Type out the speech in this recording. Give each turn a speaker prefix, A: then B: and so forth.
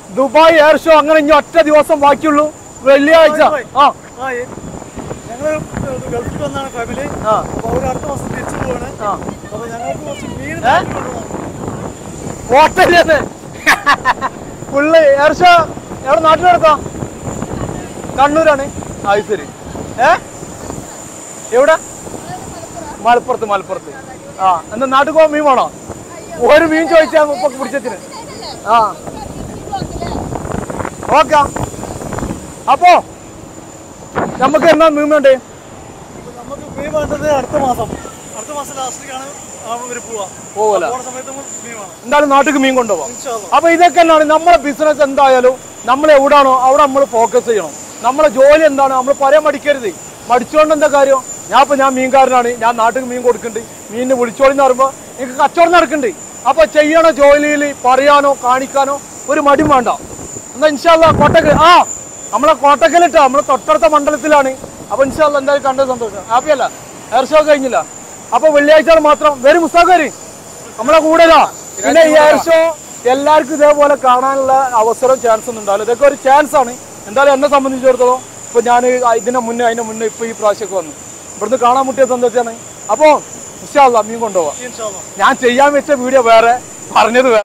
A: Dubai air show അങ്ങനെ ഇനി ഒറ്റ ദിവസം ബാക്കിയുള്ളൂ വെള്ളിയാഴ്ച ആ
B: ആ ഏ- ഞങ്ങള് ഗൾഫിൽ വന്നാണ് ഫാമിലി
A: ആ
B: അപ്പൊ അവർ അടുത്ത മാസം തിരിച്ചു പോവാണ്
A: ആ
B: അപ്പൊ ഞങ്ങൾക്ക് കുറച്ച് മീൻ
A: ഏ?
B: കൊണ്ടുപോകണം
A: ഹോട്ടലിൽ ഫുള്ള് എയർ ഷോ എവിടെ നാട്ടിലെടുത്താ കണ്ണൂരാണ് അത് ശരി ഏ എവിടെ മലപ്പുറത്ത് മലപ്പുറത്ത് ആ എന്നാ നാട്ടിൽ പോകാൻ മീൻ വേണോ ഒരു മീൻ ചോദിച്ചാൽ ഇപ്പൊ പിടിച്ചത്തിന് ആ ഓക്കെ അപ്പോ നമുക്ക് എന്നാ മീൻ വേണ്ടേ
B: അപ്പൊ നമുക്ക് മീൻ വേണ്ടത് അടുത്ത മാസം അടുത്ത മാസം ലാസ്റ്റിലേക്കാണ് ഇവര് പോവാ
A: പോവല
B: പോണ സമയത്ത് നമുക്ക് മീൻ വേണം
A: എന്തായാലും നാട്ടിലേക്ക് മീൻ കൊണ്ടുപോകാം
B: ഇൻഷാ അല്ലാ.
A: അപ്പൊ ഇതൊക്കെ എന്നാണ് നമ്മളെ ബിസിനസ് എന്തായാലും നമ്മൾ എവിടാണോ അവിടെ നമ്മൾ ഫോക്കസ് ചെയ്യണം നമ്മളെ ജോലി എന്താണ് നമ്മൾ പറയാൻ മടിക്കരുത് മടിച്ചോണ്ട് എന്താ കാര്യം ഞാൻ ഇപ്പൊ ഞാൻ മീൻകാരനാണ് ഞാൻ നാട്ടിൽ മീൻ കൊടുക്കുന്നുണ്ട് മീനിന് വിളിച്ചോളി എന്ന് പറയുമ്പോൾ എനിക്ക് കച്ചവടം നടക്കുന്നുണ്ട് അപ്പൊ ചെയ്യണ ജോലിയിൽ പറയാനോ കാണിക്കാനോ ഒരു മടി വേണ്ട എന്നാ ഇൻഷാല്ല കോട്ടക്കൽ ആ നമ്മളെ കോട്ടക്കലിട്ടാ നമ്മളെ തൊട്ടടുത്ത മണ്ഡലത്തിലാണ് അപ്പൊ ഇൻഷാല്ല എന്തായാലും കണ്ടത് സന്തോഷം ഹാപ്പിയല്ല എയർ ഷോ കഴിഞ്ഞില്ല അപ്പൊ വെള്ളിയാഴ്ച മാത്രം വരും മുസ്താഖ് നമ്മളെ കൂടെയാ പിന്നെ ഈ എയർ ഷോ എല്ലാവർക്കും ഇതേപോലെ കാണാനുള്ള അവസരം ചാൻസ് ഒന്നും ഉണ്ടാവില്ല ഇതൊക്കെ ഒരു ചാൻസ് ആണ് എന്തായാലും എന്നെ സംബന്ധിച്ചിടത്തോളം ഇപ്പൊ ഞാൻ ഇതിന് മുന്നേ അതിന് മുന്നേ ഇപ്പൊ ഈ പ്രാവശ്യമൊക്കെ വന്നു ഇവിടുന്ന് കാണാൻ മുട്ടിയ സന്തോഷമാണ് അപ്പോ ഇൻഷാല്ല മീൻ കൊണ്ടുപോവാം
B: ഇൻഷാ അല്ലാ.
A: ഞാൻ ചെയ്യാൻ വെച്ച വീഡിയോ വേറെ പറഞ്ഞത് വേറെ